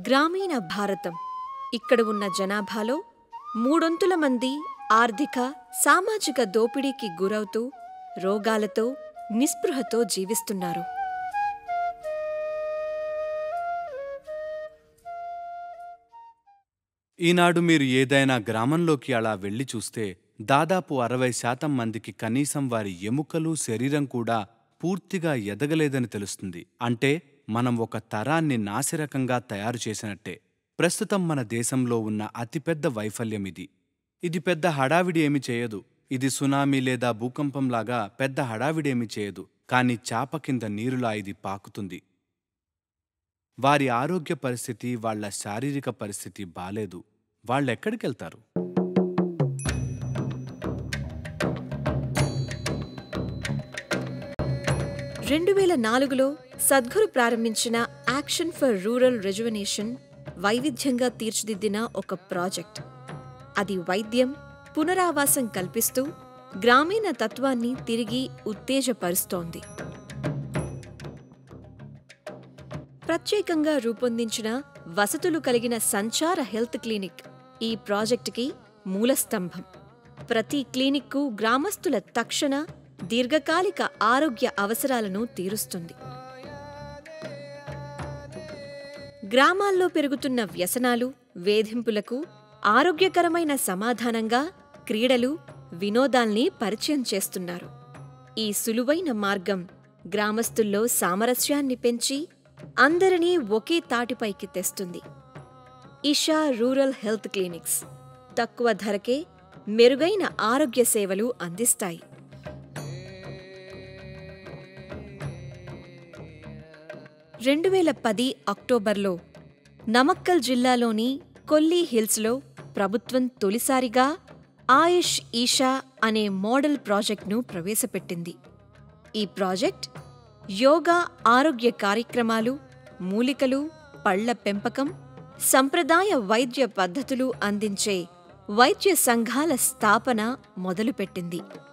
గ్రామీణ భారతం ఇక్కడ ఉన్న జనాభాలో మూడొంతుల మంది ఆర్థిక సామాజిక దోపిడీకి గురవుతూ రోగాలతో నిస్పృహతో జీవిస్తున్నారు ఈనాడు మీరు ఏదైనా గ్రామంలోకి అలా వెళ్ళి చూస్తే దాదాపు అరవై శాతం మందికి కనీసం వారి ఎముకలు శరీరం కూడా పూర్తిగా ఎదగలేదని తెలుస్తుంది అంటే మనం ఒక తరాన్ని నాసిరకంగా తయారు చేసినట్టే ప్రస్తుతం మన దేశంలో ఉన్న అతిపెద్ద వైఫల్యం ఇది ఇది పెద్ద హడావిడి ఏమి చేయదు ఇది సునామీ లేదా భూకంపంలాగా పెద్ద హడావిడి ఏమి చేయదు కానీ చాప కింద నీరులా ఇది పాకుతుంది వారి ఆరోగ్య పరిస్థితి వాళ్ళ శారీరక పరిస్థితి బాలేదు వాళ్ళెక్కడికెళ్తారు రెండు వేల నాలుగులో సద్గురు ప్రారంభించిన యాక్షన్ ఫర్ రూరల్ రెజువనేషన్ వైవిధ్యంగా తీర్చిదిద్దిన ఒక ప్రాజెక్ట్ అది వైద్యం పునరావాసం కల్పిస్తూ గ్రామీణ తత్వాన్ని తిరిగి ఉత్తేజపరుస్తోంది ప్రత్యేకంగా రూపొందించిన వసతులు కలిగిన సంచార హెల్త్ క్లినిక్ ఈ ప్రాజెక్టుకి మూలస్తంభం ప్రతి క్లినిక్కు గ్రామస్తుల తక్షణ దీర్ఘకాలిక ఆరోగ్య అవసరాలను తీరుస్తుంది గ్రామాల్లో పెరుగుతున్న వ్యసనాలు వేధింపులకు ఆరోగ్యకరమైన సమాధానంగా క్రీడలు వినోదాల్ని పరిచయం చేస్తున్నారు ఈ సులువైన మార్గం గ్రామస్తుల్లో సామరస్యాన్ని పెంచి అందరినీ ఒకే తాటిపైకి తెస్తుంది ఇషా రూరల్ హెల్త్ క్లినిక్స్ తక్కువ ధరకే మెరుగైన ఆరోగ్య సేవలు అందిస్తాయి రెండు వేల పది అక్టోబర్లో నమక్కల్ జిల్లాలోని కొల్లీ హిల్స్లో ప్రభుత్వం తొలిసారిగా ఆయుష్ ఈషా అనే మోడల్ ప్రాజెక్ట్ను ప్రవేశపెట్టింది ఈ ప్రాజెక్ట్ యోగా ఆరోగ్య కార్యక్రమాలు మూలికలు పళ్ల పెంపకం సంప్రదాయ వైద్య పద్ధతులు అందించే వైద్య సంఘాల స్థాపన మొదలుపెట్టింది